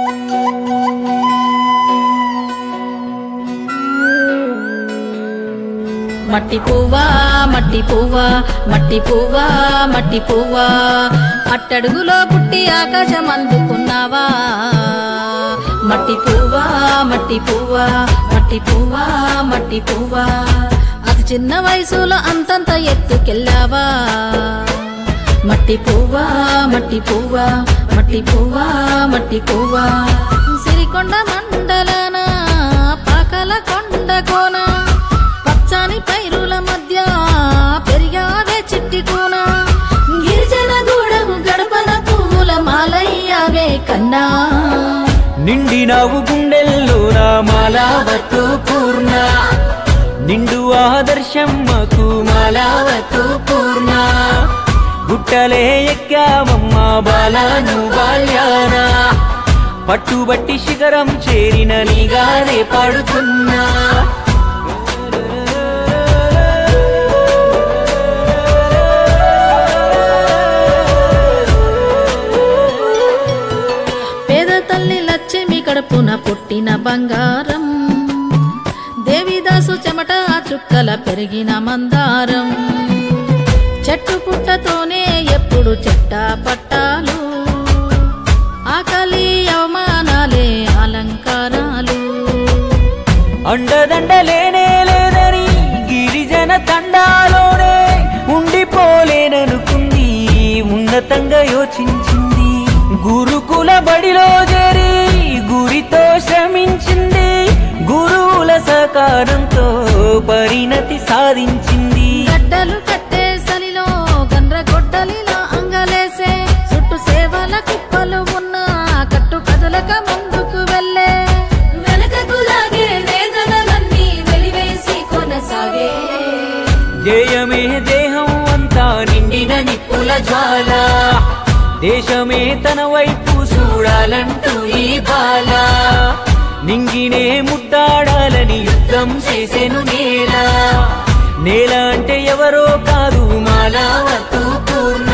మట్టి పువ్వా మట్టి పువ్వా మట్టి పువ్వా మట్టి పువ్వా అట్టడుగులో పుట్టి ఆకాశం అందుకున్నావా మట్టి పువ్వా మట్టి పువ్వా మట్టి పువ్వా మట్టి పువ్వా అతి చిన్న వయసులో అంతంత ఎత్తుకెళ్ళావా మట్టి పువ్వా మట్టి పువ్వా మట్టి పువ్వా మట్టి పువ్వా సిరికొండ మండలన పాకల కొండ కోన పచ్చని పైరుల మధ్య పెరిగావే చిట్టి కూన గిరిజన గూడెం గడపన పువ్వుల మాలయ్యావే కన్నా నిండినావు గుండెల్లో నా మాలావతు పూర్ణ నిండు ఆదర్శమ్మకు మాలావతు పూర్ణ గుట్టలే ఎక్కావమ్మా బాలాను బాల్యాన పట్టుబట్టి శిఖరం చేరిన నీగానే పాడుతున్నా పేద తల్లి లక్ష్మి కడుపున పుట్టిన బంగారం దేవిదాసు చెమట చుక్కల పెరిగిన మందారం చెట్టు పుట్టతోనే ఎప్పుడు చెట్ట పట్టాలు ఆకలి అవమానాలే అలంకారాలు అండదండలేనే లేదని గిరిజన తండాలోనే ఉండిపోలేననుకుంది ఉన్నతంగా యోచించింది గురుకుల బడిలో చేరి గురితో శ్రమించింది గురువుల సహకారంతో పరిణతి సాధించింది గడ్డలు కట్టే సలిలో గండ్ర గొడ్డలిలా అంగలేసే చుట్టూ సేవల కుప్పలు ఉన్న కట్టు కదలక ముందుకు వెళ్ళే వెనకకు లాగే వేదనలన్నీ వెలివేసి కొనసాగే జయమే దేహం అంతా నిండిన నిప్పుల జ్వాల దేశమే తన వైపు చూడాలంటూ ఈ బాల నింగినే ముట్టాడాలని యుద్ధం చేసెను నేల నేల అంటే ఎవరో కాదు మాలావతు పూర్ణ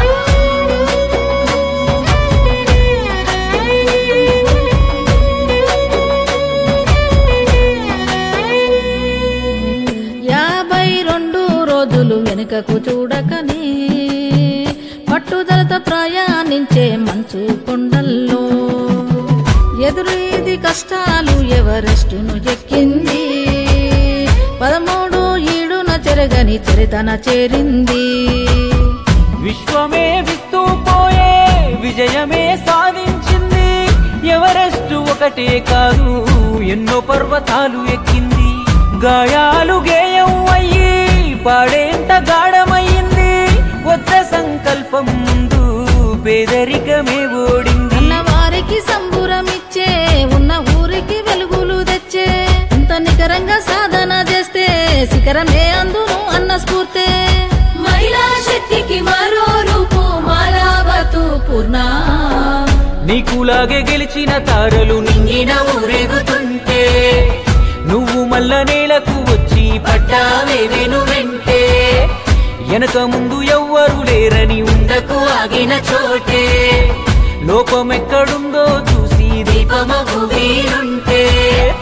యాభై రెండు రోజులు వెనుకకు చూడకనే పట్టుదలతో ప్రయాణించే మంచు కొండల్లో ఎదురు ఇది కష్టాలు ఎవరెస్టును ఎక్కింది పదమూడు ఈడున చెరగని చరితన చేరింది విశ్వమే విస్తూ పోయే విజయమే సాధించింది ఎవరెస్ట్ ఒకటే కాదు ఎన్నో పర్వతాలు ఎక్కింది గాయాలు గేయం అయ్యి పాడేంత గాఢమయ్యింది వద్ద సంకల్పం ముందు పేదరికమే ఓడింది ఉన్న వారికి సంబురమిచ్చే ఉన్న ఊరికి వెలుగులు తెచ్చే ఇంత నికరంగా సాధన చేస్తే శిఖరమే అందును అన్న స్ఫూర్తే మహిళా శక్తికి మరో రూపు మాలావతు పూర్ణ నీకులాగే గెలిచిన తారలు నింగిన ఊరేగుతుంటే నువ్వు మల్ల నేలకు వచ్చి పట్టావే వెను వెంటే వెనక ముందు ఎవ్వరు లేరని ఉండకు ఆగిన చోటే లోకమెక్కడుందో చూసి దీపమగు వీరుంటే